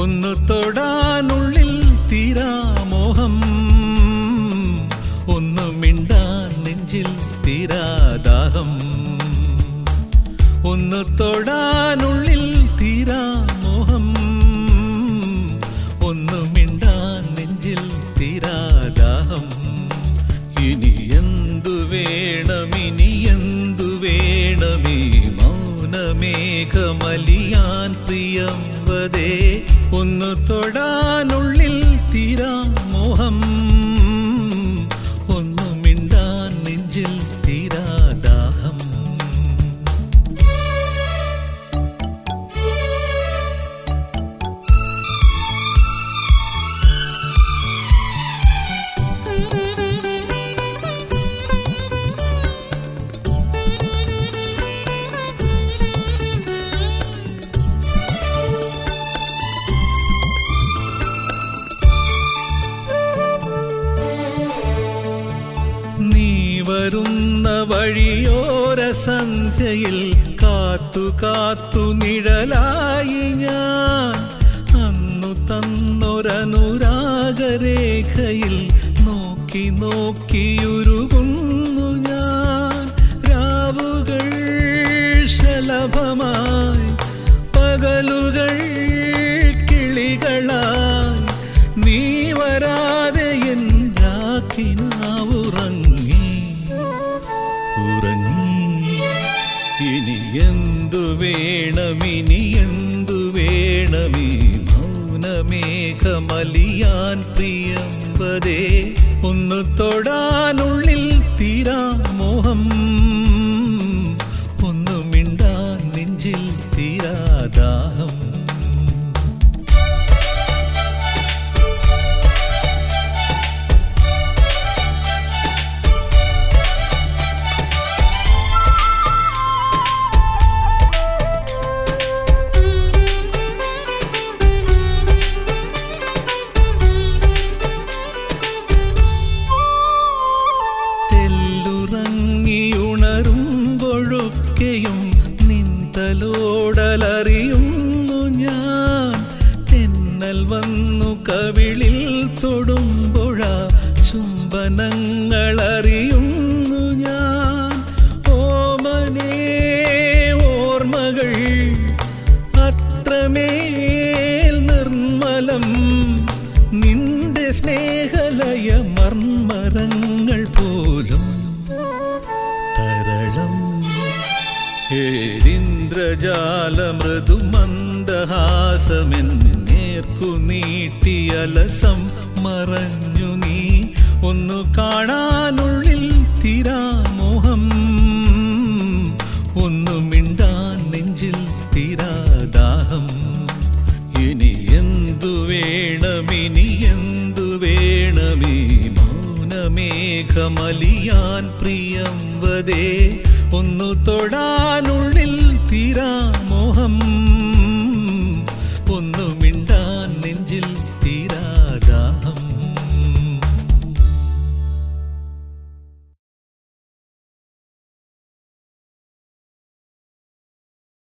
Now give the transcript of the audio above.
ഒന്നു തൊടാനുള്ളിൽ തീരാമോഹം ഒന്നു മിണ്ടാൻ നെഞ്ചിൽ തീരാദാഹം ഒന്നു തൊടാനുള്ളിൽ തീരാമോഹം ഒന്നു മിണ്ടാൻ നെഞ്ചിൽ തീരാദാഹം ഇനി എന്തു വേണം ഇനി എന്തു വേണമീ മൗനമേഘമലിയാൻ പ്രിയംവതേ ഒന്നു തൊടാനുള്ളിൽ തീരാമോഹം ഒന്നു മിണ്ടാൻ നെഞ്ചിൽ തീരാദാഹം നീ വരുന്ന വഴിയോര സന്ധ്യയിൽ കാത്തു കാത്തു നിഴലായി ഞാൻ അന്നു തന്നൊരനുരാഗരേഖയിൽ നോക്കി നോക്കിയുരുകുന്നു ഞാൻ രാവുകൾ ശലഭമായി പകലുകൾ കിളികളായി നീ വരാതെ എൻ രാക്കിനാവുറങ്ങി ഉറങ്ങി ഇനി എന്തു വേണം ഇനി എന്തു വേണമീ മൗനമേഘമലിയാൻ പ്രിയമ്പതേ ഒന്ന് തൊടാനുള്ളിൽ തീരാമോഹം ഒന്ന് മിണ്ടാൻ നെഞ്ചിൽ തീരാദാഹം തെല്ലുറങ്ങിയുണരുമ്പൊഴൊക്കെയും നിന്തലോടലറിയുന്നു ഞാൻ തെന്നൽ വന്നു കവിളിൽ തൊടുമ്പുഴ ചുംബനങ്ങളറിയുന്നു ഞാൻ ഓമനേ ഓർമ്മകൾ അത്രമേൽ നിർമ്മലം നിന്റെ സ്നേഹലയ മർമ്മരങ്ങൾ പോലും തരളം ഏരിന്ദ്രജാല മൃദുമന്ദഹാസമെന്നേർക്കു നീട്ടിയലസം മറഞ്ഞു നീ ഒന്നു കാണാനുള്ളിൽ തീരാമോഹം ഒന്നു മിണ്ടാൻ നെഞ്ചിൽ തീരാദാഹം ഇനി എന്തു വേണം ഇനി എന്തു വേണമീ മൗനമേഘമലിയാൻ പ്രിയംവതേ ഒന്നു തൊടാനുള്ള